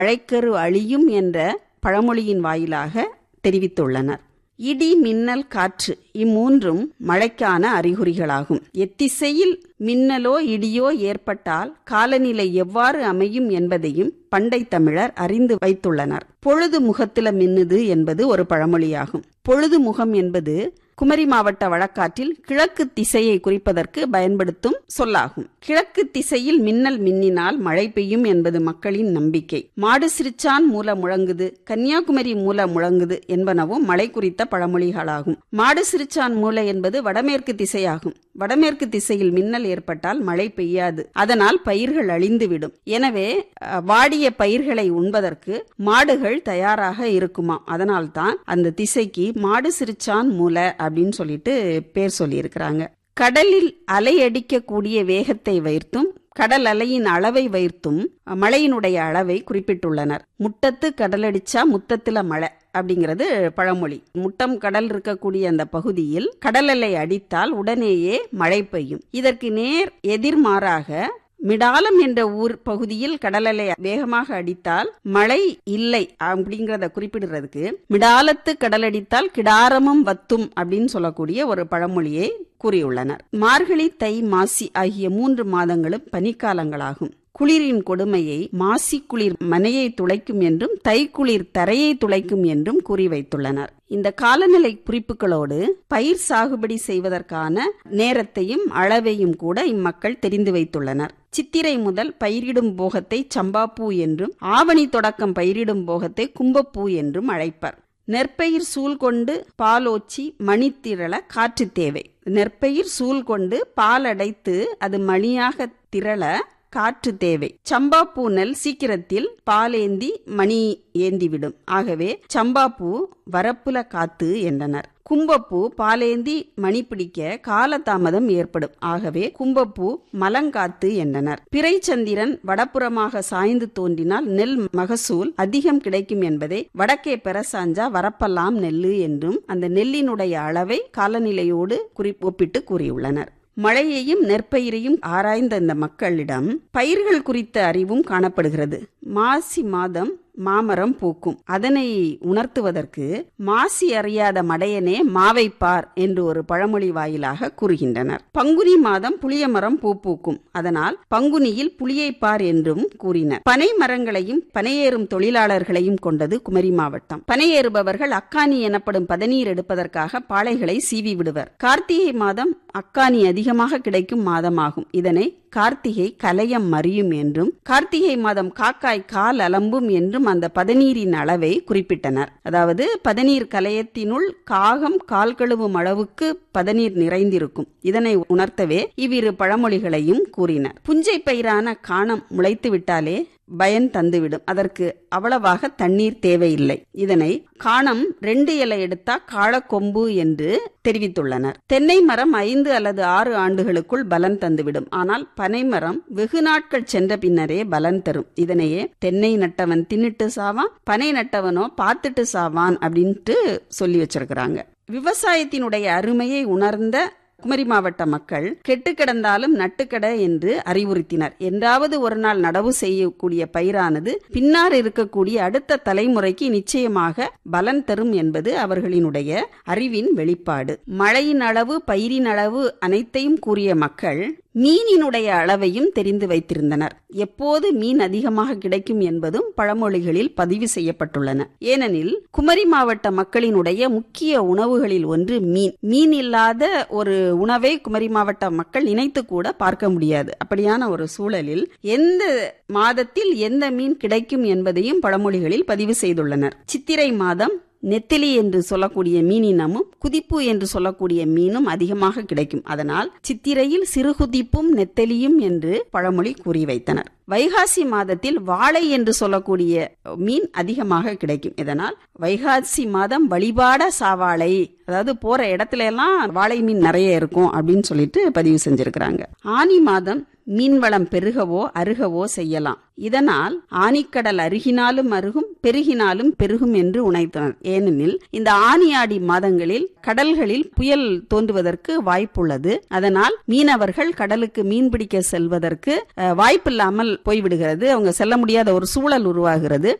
மழைக்கரு அழியும் என்ற பழமொழியின் வாயிலாக தெரிவித்துள்ளனர் இடி மின்னல் காற்று இம்மூன்றும் மழைக்கான அறிகுறிகளாகும் எத்திசையில் மின்னலோ இடியோ ஏற்பட்டால் காலநிலை எவ்வாறு அமையும் என்பதையும் பண்டை தமிழர் அறிந்து வைத்துள்ளனர் பொழுது முகத்தில மின்னுது என்பது ஒரு பழமொழியாகும் பொழுது முகம் என்பது குமரி மாவட்ட வழக்காற்றில் கிழக்கு திசையை குறிப்பதற்கு பயன்படுத்தும் சொல்லாகும் கிழக்கு திசையில் மின்னல் மின்னினால் மழை பெய்யும் என்பது மக்களின் நம்பிக்கை மாடு சிரிச்சான் மூல முழங்குது கன்னியாகுமரி மூல முழங்குது என்பனவும் மழை குறித்த பழமொழிகளாகும் மாடு சிரிச்சான் மூல என்பது வடமேற்கு திசையாகும் வடமேற்கு திசையில் மின்னல் ஏற்பட்டால் மழை பெய்யாது அதனால் பயிர்கள் அழிந்துவிடும் எனவே வாடிய பயிர்களை உண்பதற்கு மாடுகள் தயாராக இருக்குமா அதனால்தான் அந்த திசைக்கு மாடு சிரிச்சான் மூல அப்படின்னு சொல்லிட்டு பேர் சொல்லியிருக்கிறாங்க கடலில் அலை அடிக்கக்கூடிய வேகத்தை வைத்தும் கடல் அலையின் அளவை வைத்தும் மழையினுடைய அளவை குறிப்பிட்டுள்ளனர் முட்டத்து கடலடிச்சா முத்தத்துல மழை அப்படிங்கிறது பழமொழி முட்டம் கடல் இருக்கக்கூடிய அந்த பகுதியில் கடல் அலை அடித்தால் உடனேயே மழை பெய்யும் இதற்கு நேர் எதிர்மாறாக மிடாலம் என்ற ஊர் பகுதியில் கடலலை வேகமாக அடித்தால் மழை இல்லை அப்படிங்கறத குறிப்பிடுறதுக்கு மிடாலத்து கடலடித்தால் கிடாரமும் வத்தும் அப்படின்னு சொல்லக்கூடிய ஒரு பழமொழியை கூறியுள்ளனர் மார்கழி தை மாசி ஆகிய மூன்று மாதங்களும் பனிக்காலங்களாகும் குளிரின் கொடுமையை மாசி குளிர் மனையை துளைக்கும் என்றும் தை குளிர் தரையை துளைக்கும் என்றும் கூறி வைத்துள்ளனர் இந்த காலநிலை குறிப்புகளோடு பயிர் சாகுபடி செய்வதற்கான நேரத்தையும் அளவையும் கூட இம்மக்கள் தெரிந்து வைத்துள்ளனர் சித்திரை முதல் பயிரிடும் போகத்தை சம்பாப்பூ என்றும் ஆவணி தொடக்கம் பயிரிடும் போகத்தை கும்பப்பூ என்றும் அழைப்பர் நெற்பயிர் சூழ் கொண்டு பாலோச்சி மணித்திரள காற்று தேவை நெற்பயிர் சூழ் கொண்டு பால் அடைத்து அது மணியாக திரள காற்று தேவை சம்பாப்பூ நெல் சீக்கிரத்தில் பாலேந்தி மணி ஏந்திவிடும் ஆகவே சம்பாப்பூ வரப்புல காத்து என்றனர் கும்பப்பூ பாலேந்தி மணி பிடிக்க காலதாமதம் ஏற்படும் ஆகவே கும்பப்பூ மலங்காத்து என்றனர் பிறைச்சந்திரன் வடப்புறமாக சாய்ந்து தோன்றினால் நெல் மகசூல் அதிகம் கிடைக்கும் என்பதை வடக்கே பெற சாஞ்சா வரப்பெல்லாம் நெல்லு என்றும் அந்த நெல்லினுடைய அளவை காலநிலையோடு குறி ஒப்பிட்டு கூறியுள்ளனர் மழையையும் நெற்பயிரையும் ஆராய்ந்த இந்த மக்களிடம் பயிர்கள் குறித்த அறிவும் காணப்படுகிறது மாசி மாதம் மாமரம் பூக்கும் அதனை உணர்த்துவதற்கு மாசி அறியாத மடையனே மாவைப்பார் என்று ஒரு பழமொழி வாயிலாக கூறுகின்றனர் பங்குனி மாதம் புளிய மரம் பூ பூக்கும் அதனால் பங்குனியில் புளியைப்பார் என்றும் கூறினர் பனை மரங்களையும் பனையேறும் தொழிலாளர்களையும் கொண்டது குமரி மாவட்டம் பனையேறுபவர்கள் அக்கானி எனப்படும் பதநீர் எடுப்பதற்காக பாளைகளை சீவி விடுவர் கார்த்திகை மாதம் அக்கானி அதிகமாக கிடைக்கும் மாதமாகும் இதனை கார்த்திகை கலையம் மறியும் என்றும் கார்த்திகை மாதம் காக்காய் கால் அலம்பும் என்றும் அந்த பதநீரின் அளவை குறிப்பிட்டனர் அதாவது பதநீர் கலையத்தினுள் காகம் கால் கழுவும் அளவுக்கு பதநீர் நிறைந்திருக்கும் இதனை உணர்த்தவே இவ்விரு பழமொழிகளையும் கூறினர் புஞ்சை பயிரான காணம் முளைத்து விட்டாலே பயன் தந்துவிடும் அதற்கு அவ்வளவாக தண்ணீர் தேவையில்லை இதனை காணம் ரெண்டு இலை எடுத்தா காளக்கொம்பு என்று தெரிவித்துள்ளனர் தென்னை மரம் ஐந்து அல்லது ஆறு ஆண்டுகளுக்குள் பலன் தந்துவிடும் ஆனால் பனை மரம் வெகு நாட்கள் சென்ற பின்னரே பலன் தரும் இதனையே தென்னை நட்டவன் தின்னுட்டு சாவான் பனை நட்டவனோ பார்த்துட்டு சாவான் அப்படின்ட்டு சொல்லி வச்சிருக்கிறாங்க விவசாயத்தினுடைய அருமையை உணர்ந்த குமரி மாவட்ட மக்கள் கெட்டு கிடந்தாலும் நட்டுக்கட என்று அறிவுறுத்தினர் என்றாவது ஒரு நாள் நடவு செய்யக்கூடிய பயிரானது பின்னார் இருக்கக்கூடிய அடுத்த தலைமுறைக்கு நிச்சயமாக பலன் தரும் என்பது அவர்களினுடைய அறிவின் வெளிப்பாடு மழையின் அளவு பயிரின் அளவு அனைத்தையும் கூறிய மக்கள் மீனினுடைய அளவையும் தெரிந்து வைத்திருந்தனர் எப்போது மீன் அதிகமாக கிடைக்கும் என்பதும் பழமொழிகளில் பதிவு செய்யப்பட்டுள்ளன ஏனெனில் குமரி மாவட்ட மக்களினுடைய முக்கிய உணவுகளில் ஒன்று மீன் மீன் இல்லாத ஒரு உணவை குமரி மாவட்ட மக்கள் நினைத்து கூட பார்க்க முடியாது அப்படியான ஒரு சூழலில் எந்த மாதத்தில் எந்த மீன் கிடைக்கும் என்பதையும் பழமொழிகளில் பதிவு செய்துள்ளனர் சித்திரை மாதம் நெத்திலி என்று சொல்லக்கூடிய மீனினமும் குதிப்பு என்று சொல்லக்கூடிய மீனும் அதிகமாக கிடைக்கும் அதனால் சித்திரையில் சிறுகுதிப்பும் நெத்தலியும் என்று பழமொழி கூறி வைத்தனர் வைகாசி மாதத்தில் வாழை என்று சொல்லக்கூடிய மீன் அதிகமாக கிடைக்கும் இதனால் வைகாசி மாதம் வழிபாட சாவாழை அதாவது போற இடத்துல எல்லாம் வாழை மீன் நிறைய இருக்கும் அப்படின்னு சொல்லிட்டு பதிவு செஞ்சிருக்கிறாங்க ஆனி மாதம் மீன்வளம் பெருகவோ அருகவோ செய்யலாம் இதனால் ஆனிக்கடல் அருகினாலும் அருகும் பெருகினாலும் பெருகும் என்று உணர்த்தனர் ஏனெனில் இந்த ஆனி ஆடி மாதங்களில் கடல்களில் புயல் தோன்றுவதற்கு வாய்ப்புள்ளது அதனால் மீனவர்கள் கடலுக்கு மீன்பிடிக்க செல்வதற்கு அஹ், வாய்ப்பில்லாமல் போய்விடுகிறது அவங்க செல்ல முடியாத ஒரு சூழல் உருவாகிறது